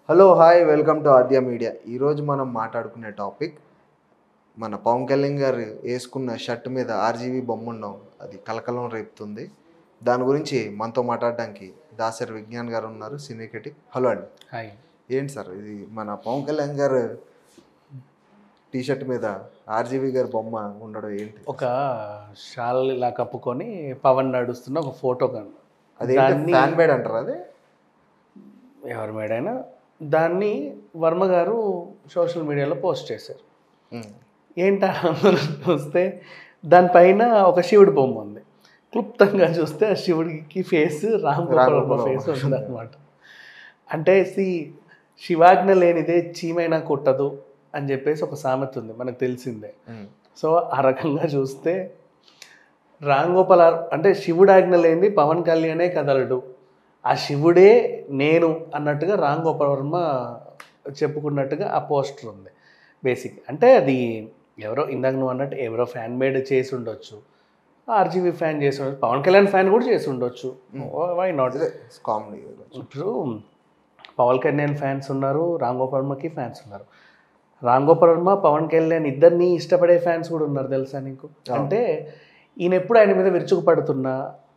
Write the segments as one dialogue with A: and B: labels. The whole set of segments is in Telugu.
A: Hello hi welcome to Adya media ఈరోజు మనం మాట్లాడుకునే టాపిక్ మన పవన్ కళ్యాణ్ గారు వేసుకున్న షర్ట్ మీద ఆర్జీవీ బొమ్మ ఉండడం అది కలకలం రేపుతుంది దాని గురించి మనతో మాట్లాడడానికి దాసరి విజ్ఞాన్ గారు ఉన్నారు సినీ హలో అండి
B: హాయ్
A: ఏంటి సార్ ఇది మన పవన్ కళ్యాణ్ గారు టీ షర్ట్ మీద ఆర్జీవీ గారి బొమ్మ ఉండడం ఏంటి
B: ఒక షాల్ ఇలా కప్పుకొని పవన్ నడుస్తున్న ఒక ఫోటో కను
A: అది
B: దాన్ని-
A: ఫ్యాన్ మేడ్ అంటారు అది
B: ఎవరి మేడైనా దాన్ని వర్మ గారు సోషల్ మీడియాలో పోస్ట్ చేశారు
A: ఉమ్.
B: ఏంటా అందరూ చూస్తే దానిపైన ఒక శివుడి బొమ్మ ఉంది క్లుప్తంగా చూస్తే ఆ శివుడికి ఫేస్ రామ్ గోపాల్ వర్మ
A: గోపాల్
B: ఫేస్
A: వర్మ.
B: ఉంది అనమాట అంటే సి శివాజ్ఞ లేనిదే చీమైనా కొట్టదు అని చెప్పేసి ఒక సామెత ఉంది మనకు తెలిసిందే
A: ఉమ్.
B: సో ఆ రకంగా చూస్తే రామ్ గోపాల్ ఆర్- అంటే శివుడు ఆజ్ఞ లేనిది పవన్ కళ్యాణే కదలడు ఆ శివుడే నేను అన్నట్టుగా రామ్ గోపాల్ వర్మ చెప్పుకున్నట్టుగా ఆ పోస్టర్ ఉంది బేసిక్ అంటే అది ఎవరో ఇందాక నువ్వు అన్నట్టు ఎవరో ఫ్యాన్ మేడ్ చేసి ఉండొచ్చు ఆర్జీబీ ఫ్యాన్ చేసి ఉండొచ్చు పవన్ కళ్యాణ్ ఫ్యాన్ కూడా చేసి ఉండొచ్చు వై నాట్
A: అదే కామెడీ
B: ఇప్పుడు పవన్ కళ్యాణ్ ఫ్యాన్స్ ఉన్నారు రామ్ గోపాల్ వర్మకి ఫ్యాన్స్ ఉన్నారు రామ్ గోపాల్ వర్మ పవన్ కళ్యాణ్ ఇద్దరిని ఇష్టపడే ఫ్యాన్స్ కూడా ఉన్నారు తెలుసా నీకు అంటే ఈయన ఎప్పుడు ఆయన మీద విరుచుకుపడుతున్నా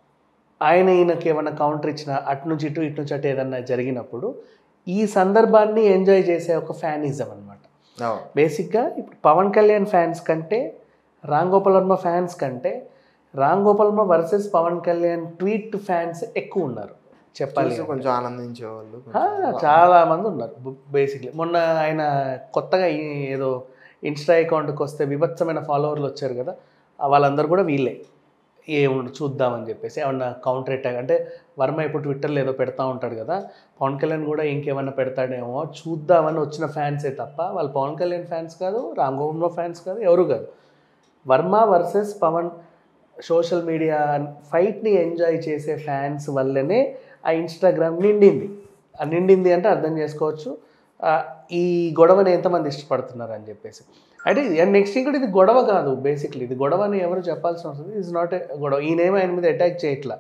B: ఆయన ఈయనకి ఏమైనా కౌంటర్ ఇచ్చినా అటు నుంచి ఇటు ఇటు నుంచి అటు ఏదన్నా జరిగినప్పుడు ఈ సందర్భాన్ని ఎంజాయ్ చేసే ఒక ఫ్యానిజం అనమాట బేసిక్గా ఇప్పుడు పవన్ కళ్యాణ్ ఫ్యాన్స్ కంటే రామ్ గోపాల్ వర్మ ఫ్యాన్స్ కంటే Ram Gopal Varma versus Pawan Kalyan tweet fans ఎక్కువ ఉన్నారు చెప్పాలి
A: చూసి కొంచెం ఆనందించేవాళ్ళు
B: ఆ, చాలా మంది ఉన్నారు బేసిక్లీ మొన్న ఆయన కొత్తగా ఈ- ఏదో ఇన్స్టా అకౌంట్కి వస్తే విభత్సమైన ఫాలోవర్లు వచ్చారు కదా ఆ వాళ్ళందరూ కూడా వీళ్ళే ఏముండు చూద్దామని చెప్పేసి ఏమన్నా కౌంటర్ అటాక్ అంటే వర్మ ఇప్పుడు ట్విట్టర్లో ఏదో పెడతా ఉంటాడు కదా పవన్ కళ్యాణ్ కూడా ఇంకేమన్నా పెడతాడేమో చూద్దామని వచ్చిన ఫ్యాన్సే తప్ప వాళ్ళు పవన్ కళ్యాణ్ ఫ్యాన్స్ కాదు రామ్ గోవింద ఫ్యాన్స్ కాదు ఎవరు కాదు Varma versus Pawan social media ఫైట్ని ఎంజాయ్ చేసే ఫ్యాన్స్ వల్లనే ఆ ఇన్స్టాగ్రామ్ నిండింది ఆ నిండింది అంటే అర్థం చేసుకోవచ్చు ఆ, ఈ గొడవని ఎంతమంది ఇష్టపడుతున్నారు అని చెప్పేసి అంటే నెక్స్ట్ ఇంకోటి ఇది గొడవ కాదు బేసిక్లీ ఇది గొడవ అని ఎవరు చెప్పాల్సిన అవసరం ఇస్ నాట్ ఏ గొడవ ఈయనేమో ఆయన మీద అటాక్ చేయట్లా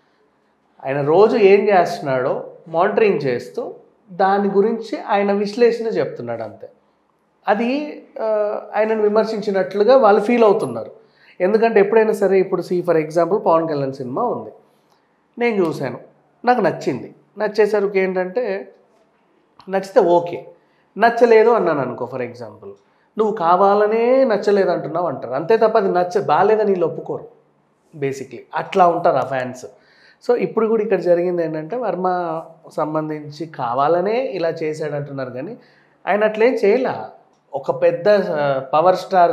B: ఆయన రోజు ఏం చేస్తున్నాడో మానిటరింగ్ చేస్తూ దాని గురించి ఆయన విశ్లేషణ చెప్తున్నాడు అంతే అది ఆ, ఆయనను విమర్శించినట్లుగా వాళ్ళు ఫీల్ అవుతున్నారు ఎందుకంటే ఎప్పుడైనా సరే ఇప్పుడు see for example Pawan Kalyan సినిమా ఉంది నేను చూశాను నాకు నచ్చింది నచ్చేసరికి ఏంటంటే నచ్చితే ఓకే నచ్చలేదు అన్నాను అనుకో ఫర్ ఎగ్జాంపుల్ నువ్వు కావాలనే నచ్చలేదు అంటున్నావు అంటారు అంతే తప్ప అది నచ్చ బాగాలేదని వీళ్ళు ఒప్పుకోరు బేసిక్లీ అట్లా ఉంటారు ఆ ఫ్యాన్స్ సో ఇప్పుడు కూడా ఇక్కడ జరిగింది ఏంటంటే వర్మ సంబంధించి కావాలనే ఇలా చేశాడు అంటున్నారు కానీ ఆయన అట్లేం చేయలే ఒక పెద్ద పవర్ స్టార్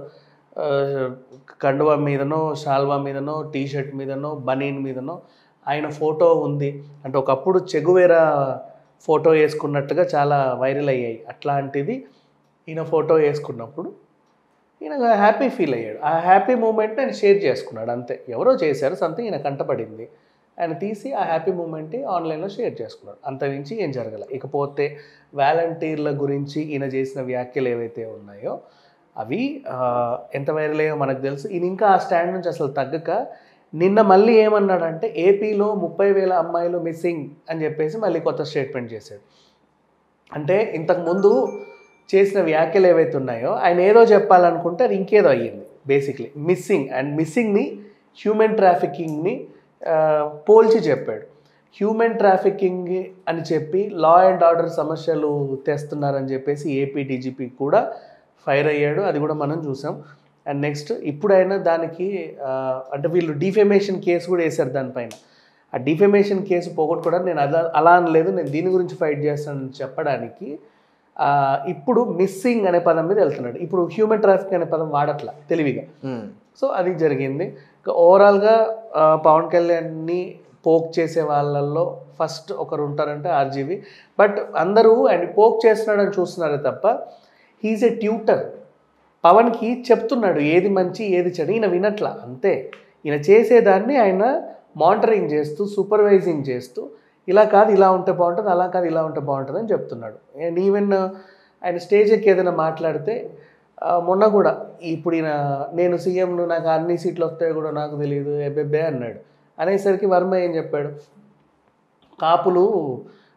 B: కండువా మీదనో షాల్వా మీదనో టీ షర్ట్ మీదనో బనీన్ మీదనో ఆయన ఫోటో ఉంది అంటే ఒకప్పుడు చెగువేరా ఫోటో వేసుకున్నట్టుగా చాలా వైరల్ అయ్యాయి అట్లాంటిది ఈయన ఫోటో వేసుకున్నప్పుడు ఈయన హ్యాపీ ఫీల్ అయ్యాడు ఆ హ్యాపీ మూమెంట్ ఆయన షేర్ చేసుకున్నాడు అంతే ఎవరో చేశారు సంథింగ్ ఈయన కంటపడింది ఆయన తీసి ఆ హ్యాపీ మూమెంట్ని ఆన్లైన్లో షేర్ చేసుకున్నాడు అంత మించి ఏం జరగల ఇకపోతే వాలంటీర్ల గురించి ఈయన చేసిన వ్యాఖ్యలు ఏవైతే ఉన్నాయో అవి ఆ, ఎంత వైరల్ అయ్యో మనకు తెలుసు ఈయన ఇంకా ఆ స్టాండ్ నుంచి అసలు తగ్గక నిన్న మళ్ళీ ఏమన్నాడంటే ఏపీలో ముప్పై వేల అమ్మాయిలు మిస్సింగ్ అని చెప్పేసి మళ్ళీ కొత్త స్టేట్మెంట్ చేశాడు అంటే ఇంతకు ముందు చేసిన వ్యాఖ్యలు ఏవైతే ఉన్నాయో ఆయన ఏదో చెప్పాలనుకుంటే అది ఇంకేదో అయ్యింది బేసిక్లీ మిస్సింగ్ అండ్ మిస్సింగ్ని హ్యూమన్ ట్రాఫికింగ్ని పోల్చి చెప్పాడు హ్యూమన్ ట్రాఫికింగ్ అని చెప్పి లా అండ్ ఆర్డర్ సమస్యలు తెస్తున్నారని చెప్పేసి ఏపీ డీజీపీ కూడా ఫైర్ అయ్యాడు అది కూడా మనం చూసాం అండ్ నెక్స్ట్ ఇప్పుడైనా దానికి ఆ, అంటే వీళ్ళు డిఫెమేషన్ కేసు కూడా వేశారు దానిపైన ఆ డిఫెమేషన్ కేసు పోగొట్టుకోవడానికి నేను అలా అలా అనలేదు నేను దీని గురించి ఫైట్ చేస్తానని చెప్పడానికి ఆ, ఇప్పుడు మిస్సింగ్ అనే పదం మీద వెళ్తున్నాడు ఇప్పుడు హ్యూమన్ ట్రాఫిక్ అనే పదం వాడట్లా తెలివిగా
A: ఉమ్.
B: సో అది జరిగింది ఇంకా ఓవరాల్గా ఆ, పవన్ కళ్యాణ్ని పోక్ చేసే వాళ్ళల్లో ఫస్ట్ ఒకరు ఉంటారంటే ఆర్జీవి బట్ అందరూ ఆయన పోక్ చేస్తున్నాడని చూస్తున్నారే తప్ప హీజ్ ఏ ట్యూటర్ పవన్కి చెప్తున్నాడు ఏది మంచి ఏది చెడు ఈయన వినట్లా అంతే ఈయన చేసేదాన్ని ఆయన మానిటరింగ్ చేస్తూ సూపర్వైజింగ్ చేస్తూ ఇలా కాదు ఇలా ఉంటే బాగుంటుంది అలా కాదు ఇలా ఉంటే బాగుంటుంది అని చెప్తున్నాడు అండ్ ఈవెన్ ఆయన స్టేజ్ ఎక్కి ఏదైనా మాట్లాడితే ఆ, మొన్న కూడా ఇప్పుడు ఈయన నేను సీఎం నాకు అన్ని సీట్లు వస్తాయో కూడా నాకు తెలియదు ఎబ్బెబ్బే అన్నాడు అనేసరికి వర్మ ఏం చెప్పాడు కాపులు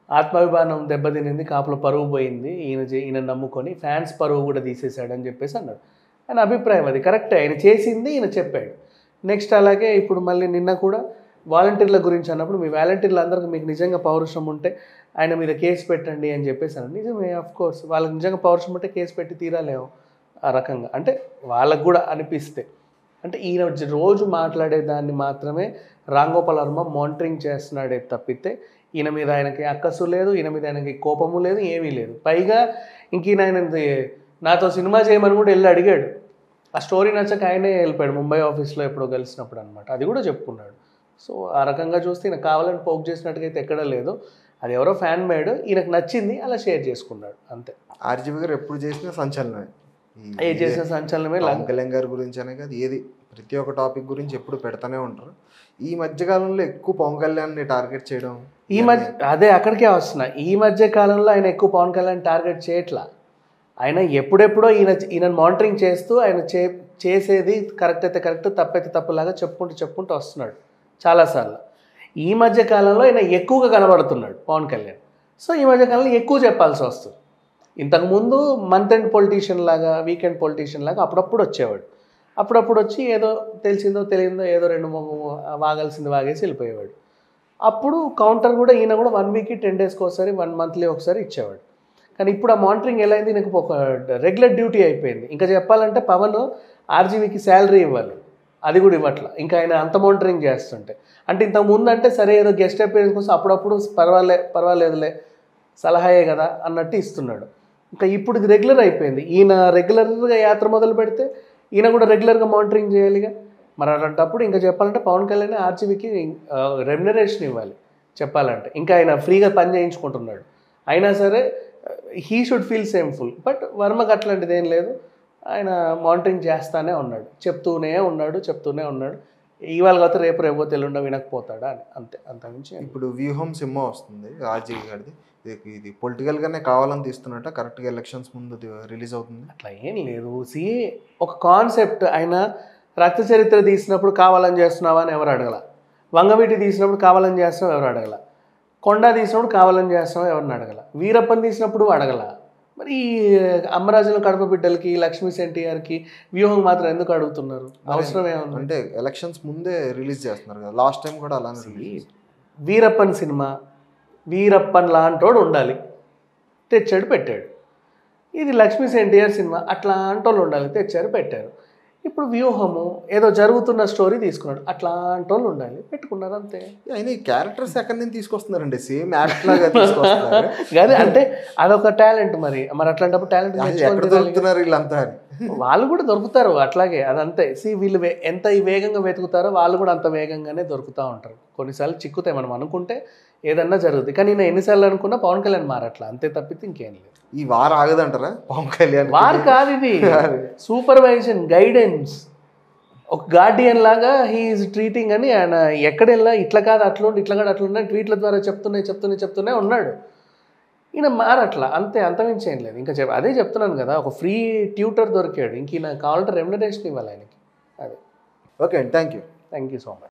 B: ఆత్మాభిమానం దెబ్బతినింది కాపుల పరువు పోయింది ఈయన చే- ఈయన నమ్ముకొని ఫ్యాన్స్ పరువు కూడా తీసేశాడని చెప్పేసి అన్నాడు ఆయన అభిప్రాయం అది కరెక్టే ఆయన చేసింది ఈయన చెప్పాడు నెక్స్ట్ అలాగే ఇప్పుడు మళ్ళీ నిన్న కూడా వాలంటీర్ల గురించి అన్నప్పుడు మీ వాలంటీర్లు అందరికీ మీకు నిజంగా పౌరుషం ఉంటే ఆయన మీద కేసు పెట్టండి అని చెప్పేసి అన్నాడు నిజమే ఆఫ్ కోర్స్ వాళ్ళకి నిజంగా పౌరుషం ఉంటే కేసు పెట్టి తీరాలేము ఆ రకంగా అంటే వాళ్ళకు కూడా అనిపిస్తే అంటే ఈయన జ- రోజు మాట్లాడే దాన్ని మాత్రమే రాంగోపాల్ వర్మ మానిటరింగ్ చేస్తున్నాడే తప్పితే ఈయన మీద ఆయనకి అక్కసు లేదు ఈయన మీద ఆయనకి కోపము లేదు ఏమీ లేదు పైగా ఇంక ఈయన ఆయన నాతో సినిమా చేయమని కూడా వెళ్ళి అడిగాడు ఆ స్టోరీ నచ్చక ఆయనే వెళ్ళిపోయాడు ముంబై ఆఫీస్లో ఎప్పుడో కలిసినప్పుడు అనమాట అది కూడా చెప్పుకున్నాడు సో ఆ రకంగా చూస్తే ఈయన కావాలని పోక్ చేసినట్టుగా అయితే ఎక్కడా లేదు అది ఎవరో ఫ్యాన్ మేడ్ ఈయనకు నచ్చింది అలా షేర్ చేసుకున్నాడు అంతే
A: ఆర్జీవి గారు ఎప్పుడు చేసినా సంచలనమే ఈ-
B: ఏ చేసిన సంచలనమే లా-
A: పవన్ కళ్యాణ్ గారి గురించి అనే కాదు ఏది ప్రతి ఒక్క టాపిక్ గురించి ఎప్పుడు పెడతానే ఉంటారు ఈ మధ్యకాలంలో ఎక్కువ పవన్ కళ్యాణ్ని టార్గెట్ చేయడం
B: ఈ మధ్య అదే అక్కడికే వస్తున్నా ఈ మధ్య కాలంలో ఆయన ఎక్కువ పవన్ కళ్యాణ్ టార్గెట్ చేయట్లా ఆయన ఎప్పుడెప్పుడో ఈయన ఈయన మానిటరింగ్ చేస్తూ ఆయన చే చేసేది కరెక్ట్ అయితే కరెక్ట్ తప్పైతే తప్పులాగా చెప్పుకుంటూ చెప్పుకుంటూ వస్తున్నాడు చాలాసార్లు ఈ మధ్య కాలంలో ఆయన ఎక్కువగా కనబడుతున్నాడు పవన్ కళ్యాణ్ సో ఈ మధ్య కాలంలో ఎక్కువ చెప్పాల్సి వస్తుంది ఇంతకుముందు మంత్ ఎండ్ పొలిటీషియన్ లాగా వీకెండ్ పొలిటీషియన్ లాగా అప్పుడప్పుడు వచ్చేవాడు అప్పుడప్పుడు వచ్చి ఏదో తెలిసిందో తెలియదో ఏదో రెండు మూడు వాగాల్సింది వాగేసి వెళ్ళిపోయేవాడు అప్పుడు కౌంటర్ కూడా ఈయన కూడా వన్ వీక్కి టెన్ డేస్కి ఒకసారి వన్ మంత్లీ ఒకసారి ఇచ్చేవాడు కానీ ఇప్పుడు ఆ మానిటరింగ్ ఎలా అయింది నాకు ఒక రెగ్యులర్ డ్యూటీ అయిపోయింది ఇంకా చెప్పాలంటే పవన్ ఆర్జీవీకి శాలరీ ఇవ్వాలి అది కూడా ఇవ్వట్ల ఇంకా ఆయన అంత మానిటరింగ్ చేస్తుంటే అంటే ఇంతకు ముందు అంటే సరే ఏదో గెస్ట్ అపీరెన్స్ కోసం అప్పుడప్పుడు పర్వాలే పర్వాలేదులే సలహాయే కదా అన్నట్టు ఇస్తున్నాడు ఇంకా ఇప్పుడు ఇది రెగ్యులర్ అయిపోయింది ఈయన రెగ్యులర్గా యాత్ర మొదలు పెడితే ఈయన కూడా రెగ్యులర్గా మానిటరింగ్ చేయాలిగా మరి అలాంటప్పుడు ఇంకా చెప్పాలంటే పవన్ కళ్యాణ్ ఆర్జీవీకి రెమ్యునరేషన్ ఇవ్వాలి చెప్పాలంటే ఇంకా ఆయన ఫ్రీగా పని చేయించుకుంటున్నాడు అయినా సరే he should feel shameful but వర్మకి అట్లాంటిది ఏం లేదు ఆయన మానిటరింగ్ చేస్తానే ఉన్నాడు చెప్తూనే ఉన్నాడు చెప్తూనే ఉన్నాడు ఇవాళ కాకపోతే రేపు రేపు తెల్లుండ వినకపోతాడా అని అంతే అంతకుమించి ఏం లేదు.
A: ఇప్పుడు వ్యూహం సినిమా వస్తుంది ఆర్జీవి గారిది ఇది ఇది పొలిటికల్గానే కావాలని తీస్తున్నట్ట కరెక్ట్గా ఎలక్షన్స్ ముందు రిలీజ్ అవుతుంది
B: అట్లా ఏం లేదు సి ఒక కాన్సెప్ట్ ఆయన రక్త చరిత్ర తీసినప్పుడు కావాలని చేస్తున్నావా అని ఎవరు అడగల వంగవీటి తీసినప్పుడు కావాలని చేస్తున్నావు ఎవరు అడగల కొండ తీసినప్పుడు కావాలని చేస్తున్నావు ఎవరిని అడగల వీరప్పని తీసినప్పుడు అడగల మరి ఈ అమ్మరాజుల కడప బిడ్డలకి లక్ష్మీ ఎన్టీఆర్కి వ్యూహం మాత్రం ఎందుకు అడుగుతున్నారు అవసరం ఏమన్నా
A: అంటే ఎలక్షన్స్ ముందే రిలీజ్ చేస్తున్నారు కదా లాస్ట్ టైం కూడా అలానే రిలీజ్
B: వీరప్పన్ సినిమా వీరప్పన్ లాంటోడు ఉండాలి తెచ్చాడు పెట్టాడు ఇది లక్ష్మీ ఎన్టీఆర్ సినిమా అట్లాంటి వాళ్ళు ఉండాలి తెచ్చారు పెట్టారు ఇప్పుడు వ్యూహము ఏదో జరుగుతున్న స్టోరీ తీసుకున్నాడు అట్లాంటి వాళ్ళు ఉండాలి పెట్టుకున్నారు అంతే
A: అయినా ఈ క్యారెక్టర్స్ ఎక్కడి నుంచి తీసుకొస్తున్నారండి సేమ్ యాక్ట్ లాగా తీసుకొస్తున్నారు
B: కానీ అంటే అదొక టాలెంట్ మరి మరి అట్లాంటప్పుడు టాలెంట్
A: అది ఎక్కడ దొరుకుతున్నారు వీళ్ళంతా అని
B: వాళ్ళు కూడా దొరుకుతారు అట్లాగే అదంతే సి వీళ్ళు వే- ఎంత ఈ వేగంగా వెతుకుతారో వాళ్ళు కూడా అంత వేగంగానే దొరుకుతూ ఉంటారు కొన్నిసార్లు చిక్కుతాయి మనం అనుకుంటే ఏదన్నా జరుగుతుంది కానీ నేను ఎన్నిసార్లు అనుకున్నా పవన్ కళ్యాణ్ మారట్లా అంతే తప్పితే ఇంకేం లేదు
A: ఈ వార్ ఆగదంటారా పవన్ కళ్యాణ్
B: వార్ కాదు ఇది సూపర్వైజన్ గైడెన్స్ ఒక గార్డియన్ లాగా హీఈస్ ట్రీటింగ్ అని ఆయన ఎక్కడెళ్ళా ఇట్లా కాదు అట్లా ఉండి ఇట్లా కాదు అట్లా ఉండి ట్వీట్ల ద్వారా చెప్తున్నాయి చెప్తున్నాయి చెప్తూనే ఉన్నాడు ఈయన మారట్లా అంతే అంతమించి ఏం లేదు ఇంకా చెప్ అదే చెప్తున్నాను కదా ఒక ఫ్రీ ట్యూటర్ దొరికాడు ఇంక ఈయన కావాలంటే రెమ్యునరేషన్ ఇవ్వాలి ఆయనకి అదే
A: ఓకే అండి thank you
B: thank you so much